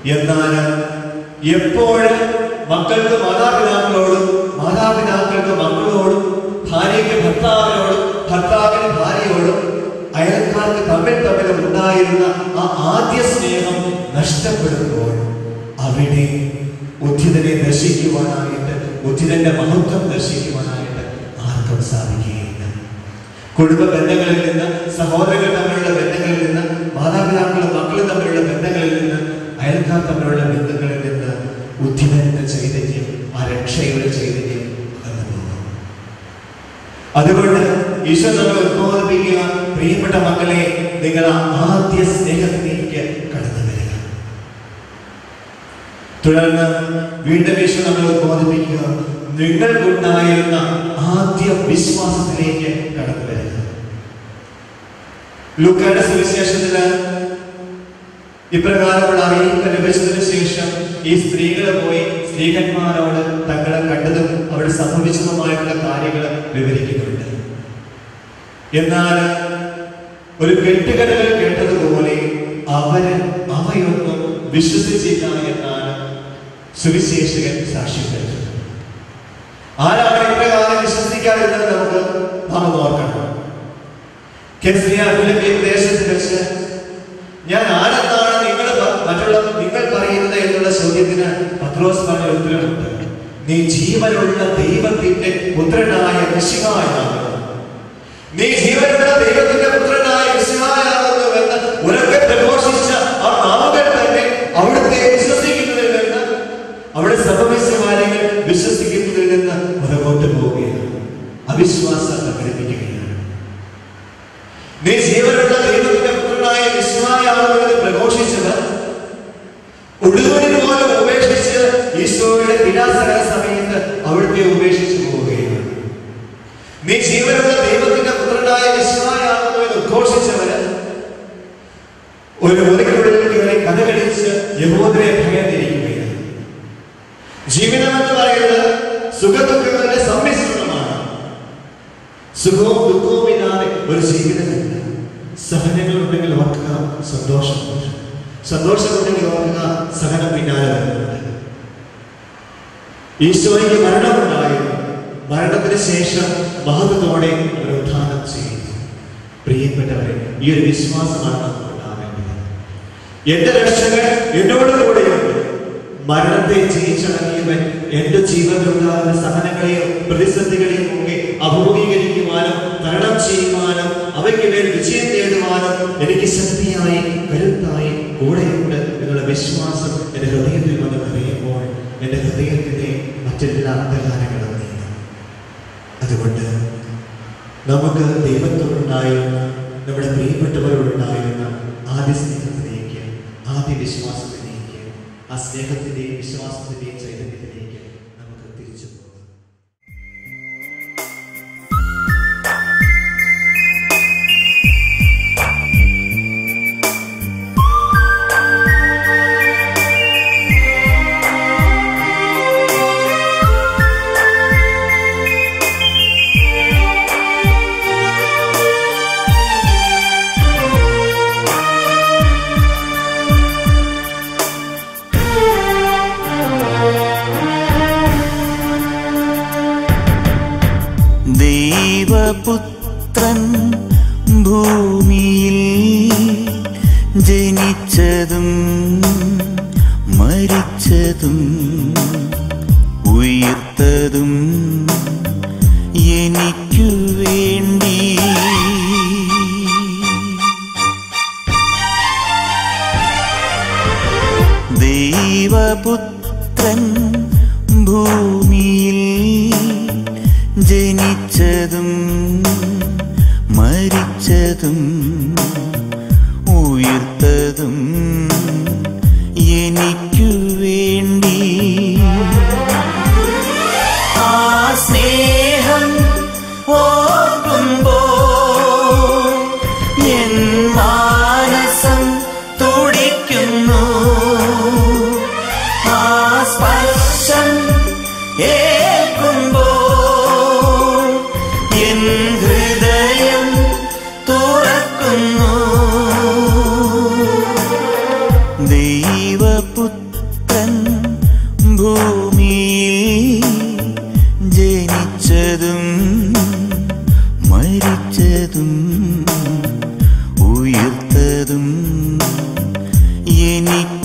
എന്നാൽ എപ്പോഴും മക്കൾക്ക് മാതാപിതാക്കളോടും മാതാപിതാക്കൾക്ക് മക്കളോടും ഭാര്യയ്ക്ക് ഭർത്താവിനോടും ഭർത്താവിന് ഭാര്യയോടും അയൽക്കാർക്ക് തമ്മിൽ തമ്മിൽ ഉണ്ടായിരുന്ന ആ ആദ്യ സ്നേഹം നഷ്ടപ്പെടുമ്പോൾ അവിടെ ഉദ്ധിതനെ ദർശിക്കുവാനായിട്ട് ഉദ്ധിതന്റെ മഹത്വം ദർശിക്കുവാനായിട്ട് ആർക്കും സാധിക്കുകയില്ല കുടുംബ ബന്ധങ്ങളിൽ നിന്ന് സഹോദരങ്ങൾ തമ്മിലുള്ള ബന്ധങ്ങളിൽ നിന്ന് മാതാപിതാക്കളും മക്കളും തമ്മിലുള്ള ബന്ധങ്ങളിൽ നിന്ന് അയൽക്കാർ തമ്മിലുള്ള ബന്ധങ്ങളിൽ നിന്ന് ഉദ്ധിതന്റെ ചൈതന്യം ആ രക്ഷയുടെ ചൈതന്യം അകന്നു പോകും അതുകൊണ്ട് ഈശോ നമ്മെ ഉദ്ബോധിപ്പിക്കുക പ്രിയപ്പെട്ട മക്കളെ നിങ്ങൾ ആ ആദ്യ സ്നേഹത്തിലേക്ക് കടന്നു വരിക തുടർന്ന് വീണ്ടും ഈശോ നമ്മെ ഉദ്ബോധിപ്പിക്കുക നിങ്ങൾക്കുണ്ടായിരുന്ന ആദ്യ വിശ്വാസത്തിലേക്ക് കടന്നു വരിക ലൂക്കയുടെ സുവിശേഷത്തില് ഇപ്രകാരമുള്ള അറിയിപ്പ് ലഭിച്ചതിനു ശേഷം ഈ സ്ത്രീകൾ പോയി സ്ത്രീകന്മാരോട് തങ്ങളെ കണ്ടതും അവിടെ സംഭവിച്ചതുമായിട്ടുള്ള കാര്യങ്ങൾ വിവരിക്കുന്നുണ്ട് എന്നാൽ ഒരു കെട്ടുകഥകൾ കേട്ടതുപോലെ അവര് അവയൊന്നും വിശ്വസിച്ചില്ല എന്നാണ് സുവിശേഷകൻ സാക്ഷ്യപ്പെടുത്തുന്നത് ആരാണ് ഇപ്രകാരം വിശ്വസിക്കാതിരുന്നത് നമുക്ക് നാം ഒന്ന് ഓർക്കണം കെസ്രിയ ഫിലിപ്പീൻ ദേശത്ത് വെച്ച് ഞാൻ ആരെന്നാണ് നിങ്ങൾ പ- മറ്റുള്ള നിങ്ങൾ പറയുന്നത് എന്നുള്ള ചോദ്യത്തിന് പത്രോസ് പറഞ്ഞ ഉത്തരമുണ്ട് നീ ജീവനുള്ള ദൈവത്തിന്റെ പുത്രനായ മിശിഹായാകുന്നു നീ ജീവനുള്ള ദൈവത്തിന്റെ പുത്രനായ മിശിഹായാകുന്നുവെന്ന് ഉറക്കെ പ്രഘോഷിച്ച ആ നാമകൾ തന്നെ അവിടുത്തെ വിശ്വസിക്കുന്നതിൽ നിന്ന് അവിടെ സഭവിശ്വാരികൾ വിശ്വസിക്കുന്നതിൽ നിന്ന് പുറകോട്ട് പോവുകയാണ് അവിശ്വാസം പ്രകടിപ്പിക്കുകയാണ് നീ ജീവനുള്ള ദൈവത്തിന്റെ പുത്രനായ വിശ്വായാണെന്ന് പ്രഘോഷിച്ചവർ ഒടുവിന് പോലും ഉപേക്ഷിച്ച് ഈശോയുടെ വിലാസകര സമയത്ത് അവിടുത്തെ ഉപേക്ഷിച്ചു പോവുകയാണ് നീ ജീവനുള്ള ദൈവത്തിന്റെ പുത്രനായ വിശ്വായാണെന്ന് ഉദ്ഘോഷിച്ചവര് ഒരു മുറിക്കുള്ളിൽ കയറി കഥകളിച്ച് യഹൂദരെ ഭയന്നിരിക്കുകയാണ് ജീവിതം എന്ന് പറയുന്നത് സുഖദുഃഖങ്ങളുടെ സമ്മിശ്രണമാണ് സുഖവും ദുഃഖവും ഇല്ലാതെ ഒരു ജീവിതമില്ല സഹനങ്ങൾ ഉണ്ടെങ്കിൽ ഓർക്കുക സന്തോഷമുണ്ട് സന്തോഷമുണ്ടെങ്കിൽ ഓർക്കുക സഹനം പിന്നാലെ വരുന്നുണ്ട് ഈശോയ്ക്ക് മരണമുണ്ടായിരുന്നു മരണത്തിന് ശേഷം മഹത്വത്തോടെ അവർ ഉദ്ധാനം ചെയ്യുന്നു പ്രിയപ്പെട്ടവരെ ഈ ഒരു വിശ്വാസമാണ് നമുക്ക് ഉണ്ടാവേണ്ടത് എന്റെ രക്ഷകൻ എന്നോട് കൂടെയുണ്ട് മരണത്തെ ജയിച്ചടങ്ങിയവൻ എന്റെ ജീവിതത്തിലുണ്ടാകുന്ന സഹനങ്ങളെയും പ്രതിസന്ധികളെയും ഒക്കെ അഭിമുഖീകരിക്കുവാനും തരണം ചെയ്യുവാനും അവയ്ക്ക് മേൽ വിജയം നേടുവാനും എനിക്ക് ശക്തിയായി കരുത്തായി കൂടെയുണ്ട് എന്നുള്ള വിശ്വാസം എന്റെ ഹൃദയത്തിൽ വന്ന് നിറയുമ്പോൾ എന്റെ ഹൃദയത്തിന്റെ മറ്റെല്ലാ അന്ധകാരങ്ങളും നീങ്ങും അതുകൊണ്ട് നമുക്ക് ദൈവത്തോടുണ്ടായിരുന്ന നമ്മുടെ പ്രിയപ്പെട്ടവരോടുണ്ടായിരുന്ന ആദ്യ സ്നേഹത്തിലേക്ക് ആദ്യ വിശ്വാസത്തിലേക്ക് ആ സ്നേഹത്തിന്റെയും വിശ്വാസത്തിന്റെയും ചൈതന്യത്തിലേക്ക് നമുക്ക് തിരിച്ചു പോകാം ദൈവപുത്രൻ ഭൂമിയിൽ ജനിച്ചതും മരിച്ചതും ഉയർത്തതും എനിക്കു വേണ്ടി ദൈവപുത്രൻ ഭൂമിയിൽ ജനിച്ചതും മരിച്ചതും ഉയർത്തതും എനിക്കു വേണ്ടി ആ സ്നേഹം ഓർക്കുമ്പോൾ എൻ മാനസം തുടിക്കുന്നു ആ സ്പർശം ഏൽക്കുമ്പോൾ എൻ ഹൃദയം തുറക്കുന്നു കേട്ടതും എനിക്ക്